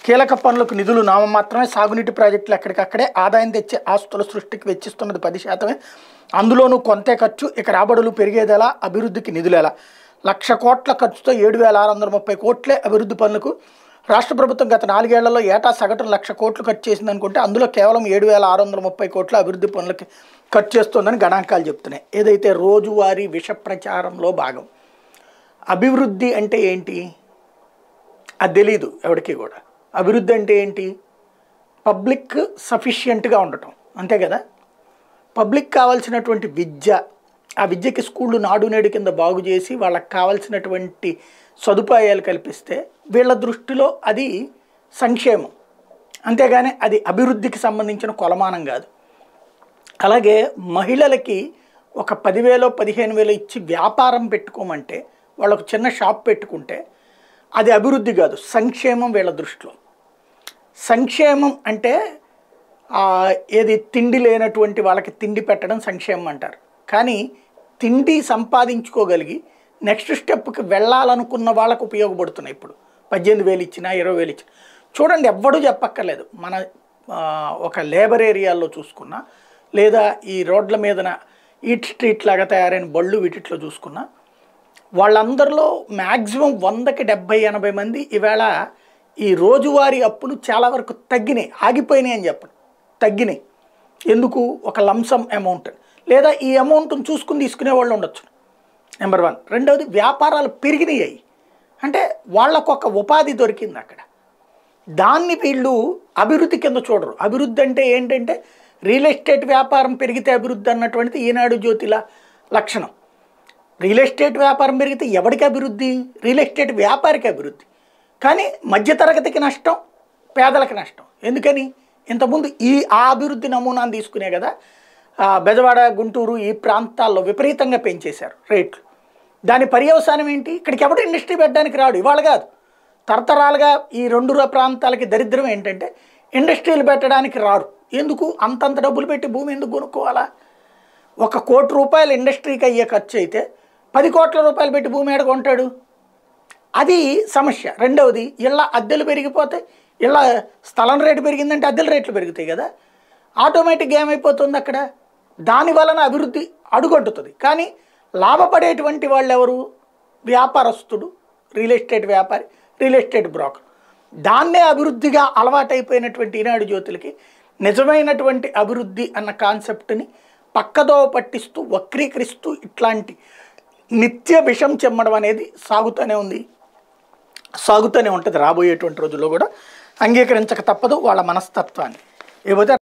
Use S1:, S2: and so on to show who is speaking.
S1: కీలక పనులకు నిధులు నామమాత్రమే సాగునీటి ప్రాజెక్టులు ఎక్కడికక్కడే ఆదాయం తెచ్చే ఆస్తుల సృష్టికి వెచ్చిస్తున్నది పది శాతమే అందులోనూ కొంతే ఖర్చు ఇక రాబడులు పెరిగేదెలా అభివృద్ధికి నిధులెలా లక్ష కోట్ల ఖర్చుతో ఏడు వేల ఆరు వందల ముప్పై కోట్లే అభివృద్ధి పనులకు రాష్ట్ర ప్రభుత్వం గత నాలుగేళ్లలో ఏటా సగటున లక్ష కోట్లు ఖర్చు చేసింది అనుకుంటే అందులో కేవలం ఏడు వేల ఆరు వందల ముప్పై కోట్ల అభివృద్ధి పనులకి ఖర్చు చేస్తోందని గణాంకాలు చెప్తున్నాయి ఏదైతే రోజువారీ విష ప్రచారంలో భాగం అభివృద్ధి అంటే ఏంటి అది తెలీదు ఎవరికి కూడా అభివృద్ధి అంటే ఏంటి పబ్లిక్ సఫిషియెంట్గా ఉండటం అంతే కదా పబ్లిక్ కావాల్సినటువంటి విద్య ఆ విద్యకి స్కూళ్ళు నాడు నేడు కింద బాగు చేసి వాళ్ళకి కావాల్సినటువంటి సదుపాయాలు కల్పిస్తే వీళ్ళ దృష్టిలో అది సంక్షేమం అంతేగాని అది అభివృద్ధికి సంబంధించిన కొలమానం కాదు అలాగే మహిళలకి ఒక పదివేలో పదిహేను వేలు ఇచ్చి వ్యాపారం పెట్టుకోమంటే వాళ్ళకు చిన్న షాప్ పెట్టుకుంటే అది అభివృద్ధి కాదు సంక్షేమం వీళ్ళ దృష్టిలో సంక్షేమం అంటే ఆ, ఏది తిండి లేనటువంటి వాళ్ళకి తిండి పెట్టడం సంక్షేమం అంటారు కానీ తిండి సంపాదించుకోగలిగి నెక్స్ట్ స్టెప్కి వెళ్ళాలనుకున్న వాళ్ళకు ఉపయోగపడుతున్నాయి ఇప్పుడు పద్దెనిమిది వేలు ఇచ్చినా ఇరవై వేలు ఇచ్చినా చూడండి ఎవ్వడూ చెప్పక్కర్లేదు మన ఆ, ఒక లేబర్ ఏరియాల్లో చూసుకున్నా లేదా ఈ రోడ్ల మీదన ఈట్ స్ట్రీట్ లాగా తయారైన బళ్ళు వీటిట్లో చూసుకున్నా వాళ్ళందరిలో మ్యాక్సిమం వందకి డెబ్భై ఎనభై మంది ఈవేళ ఈ రోజువారీ అప్పులు చాలా వరకు తగ్గినాయి ఆగిపోయినాయి అని చెప్పండి తగ్గినాయి ఎందుకు ఒక లంసమ్ అమౌంట్ లేదా ఈ అమౌంట్ని చూసుకుని తీసుకునే వాళ్ళు ఉండొచ్చు నెంబర్ వన్ రెండవది వ్యాపారాలు పెరిగినాయి అంటే వాళ్ళకు ఒక ఉపాధి దొరికింది అక్కడ దాన్ని వీళ్ళు అభివృద్ధి కింద చూడరు అభివృద్ధి అంటే ఏంటంటే రియల్ ఎస్టేట్ వ్యాపారం పెరిగితే అభివృద్ధి అన్నటువంటిది ఈనాడు జ్యోతిల లక్షణం రియల్ ఎస్టేట్ వ్యాపారం పెరిగితే ఎవరికి అభివృద్ధి రియల్ ఎస్టేట్ వ్యాపారికి అభివృద్ధి కానీ మధ్యతరగతికి నష్టం పేదలకు నష్టం ఎందుకని ఇంతకుముందు ఈ ఆ అభివృద్ధి నమూనాను తీసుకునే కదా ఆ, బెజవాడ గుంటూరు ఈ ప్రాంతాల్లో విపరీతంగా పెంచేశారు రేట్లు దాని పర్యవసానం ఏంటి ఇక్కడికి ఎవడు ఇండస్ట్రీ పెట్టడానికి రాడు ఇవాళ కాదు తరతరాలుగా ఈ రెండు రా- ప్రాంతాలకి దరిద్రం ఏంటంటే ఇండస్ట్రీలు పెట్టడానికి రారు ఎందుకు అంతంత డబ్బులు పెట్టి భూమి ఎందుకు కొనుక్కోవాలా ఒక కోటి రూపాయలు ఇండస్ట్రీకి అయ్యే ఖర్చు అయితే పది కోట్ల రూపాయలు పెట్టి భూమి ఏడ కొంటాడు అది సమస్య రెండవది ఇళ్ళ అద్దెలు పెరిగిపోతాయి ఇళ్ళ స్థలం రేటు పెరిగిందంటే అద్దెల రేట్లు పెరుగుతాయి కదా ఆటోమేటిక్గా ఏమైపోతుంది అక్కడ దాని వలన అభివృద్ధి అడుగంటుతుంది కానీ లాభపడేటువంటి వాళ్ళు ఎవరు వ్యాపారస్తుడు రియల్ ఎస్టేట్ వ్యాపారి రియల్ ఎస్టేట్ బ్రోకర్ దాన్నే అభివృద్ధిగా అలవాటైపోయినటువంటి ఈనాడు జ్యోతులకి నిజమైనటువంటి అభివృద్ధి అన్న కాన్సెప్ట్ని పక్కదోవ పట్టిస్తూ వక్రీకరిస్తూ ఇట్లాంటి నిత్య విషం చెమ్మడం అనేది సాగుతూనే ఉంది సాగుతూనే ఉంటుంది రాబోయేటువంటి రోజుల్లో కూడా అంగీకరించక తప్పదు వాళ్ళ మనస్తత్వాన్ని ఏపోతే